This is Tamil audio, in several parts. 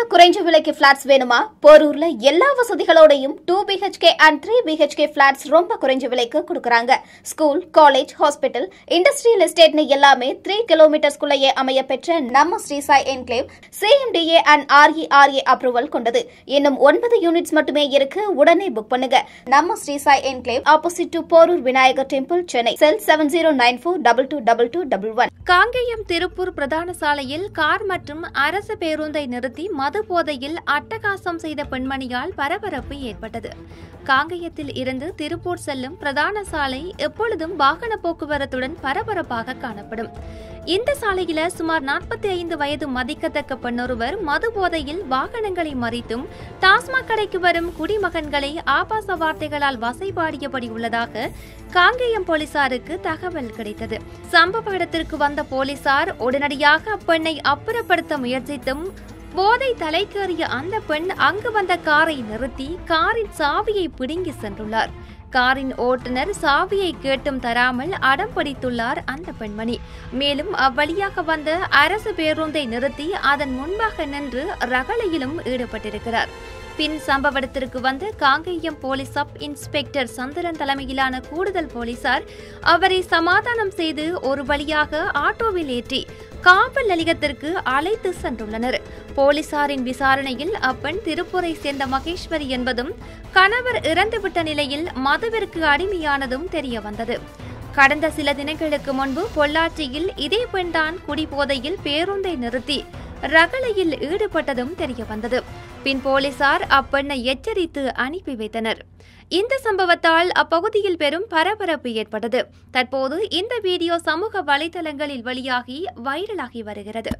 குறைஞ்ச விலைக்கு பிளாட்ஸ் வேணுமா போரூர்ல எல்லா வசதிகளோடையும் two BHK and three BHK flats ரொம்ப குறைஞ்ச விலைக்கு கொடுக்கறாங்க ஸ்கூல் காலேஜ் ஹாஸ்பிட்டல் இண்டஸ்ட்ரியல் எஸ்டேட்னு எல்லாமே த்ரீ கிலோமீட்டர்ஸ்குள்ளேயே அமைய பெற்ற நம்ம Shri Sai enclave CMDA and RERA approval கொண்டது இன்னும் ஒன்பது யூனிட்ஸ் மட்டுமே இருக்கு உடனே புக் பண்ணுங்க நம்ம Shri Sai enclave opposite to Porur Vinayagar temple Chennai cell seven zero nine four double two double two double one Kangeyam Tiruppur பிரதான சாலையில் கார் மற்றும் அரசு பேருந்தை நிறுத்தி மது போதையில் அட்டகாசம் செய்த பெண்மணியால் பரபரப்பு ஏற்பட்டது காங்கேயத்தில் இருந்து திருப்பூர் செல்லும் பிரதான சாலை எப்பொழுதும் வாகன போக்குவரத்துடன் பரபரப்பாக காணப்படும் இந்த சாலையில சுமார் நாற்பத்தி ஐந்து வயது மதிக்கத்தக்க பெண்ணொருவர் மது போதையில் வாகனங்களை மறித்தும் டாஸ்மாக் கடைக்கு வரும் குடிமகன்களை ஆபாச வார்த்தைகளால் வசைபாடியபடி உள்ளதாக காங்கேயம் போலீசாருக்கு தகவல் கிடைத்தது சம்பவ இடத்திற்கு வந்த போலீசார் உடனடியாக அப்பெண்ணை அப்புறப்படுத்த முயற்சித்தும் போதை தலைக்கேறிய அந்த பெண் அங்கு வந்த காரை நிறுத்தி காரின் சாவியை பிடுங்கி சென்றுள்ளார் காரின் ஓட்டுநர் சாவியை கேட்டும் தராமல் அடம் பிடித்துள்ளார் அந்த பெண்மணி மேலும் அவ்வழியாக வந்த அரசு பேருந்தை நிறுத்தி அதன் முன்பாக நின்று ரகளையிலும் ஈடுபட்டிருக்கிறார் பின் சம்பவ இடத்திற்கு வந்த Kangeyam police sub inspector Chandran தலைமையிலான கூடுதல் போலீசார் அவரை சமாதானம் செய்து ஒரு வழியாக ஆட்டோவில் ஏற்றி காவல் நிலையத்திற்கு அழைத்து சென்றுள்ளனர் போலீசாரின் விசாரணையில் அப்பெண் திருப்பூரை சேர்ந்த மகேஸ்வரி என்பதும் கணவர் இறந்துவிட்ட நிலையில் மதுவிற்கு அடிமையானதும் தெரிய வந்தது கடந்த சில தினங்களுக்கு முன்பு பொள்ளாச்சியில் இதே பெண்தான் குடிபோதையில் பேருந்தை நிறுத்தி ரகளையில் ஈடுபட்டதும் தெரிய வந்தது பின் போலீசார் அப்பெண்ணை எச்சரித்து அனுப்பி வைத்தனர் இந்த சம்பவத்தால் அப்பகுதியில் பெரும் பரபரப்பு ஏற்பட்டது தற்போது இந்த வீடியோ சமூக வலைதளங்களில் வெளியாகி வைரலாகி வருகிறது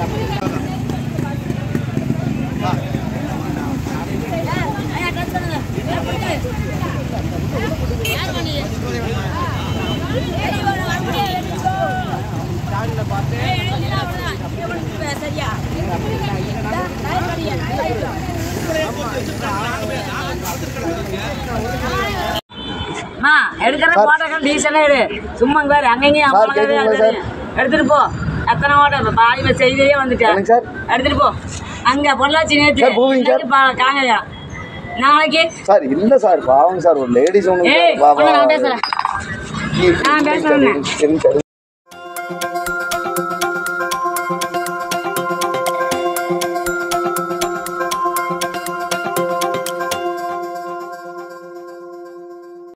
அம்மா எடுக்கிற போட்டோக்கள் டீசலே எடு சும்மா இங்க பாரு அங்கங்கேயும் சார், அம்மா கேக்குதுங்களா சார்? எடுத்துட்டு போ எத்தனை ஓட்டோ பாதி செய்தியே வந்துட்டேன் என்னங்க சார்? எடுத்துட்டு போ அங்க பொள்ளாச்சி நேற்று சார், பூவிங்க சார். இன்னைக்கு பா- காங்கயா நாளைக்கு சார் இல்ல சார் பாவம் சார் ஒரு லேடிஸ் ஒன்று ஏய் ஒண்ணு நான் பேசுறேன் நான் பேசுறேன் சரிங்க சார்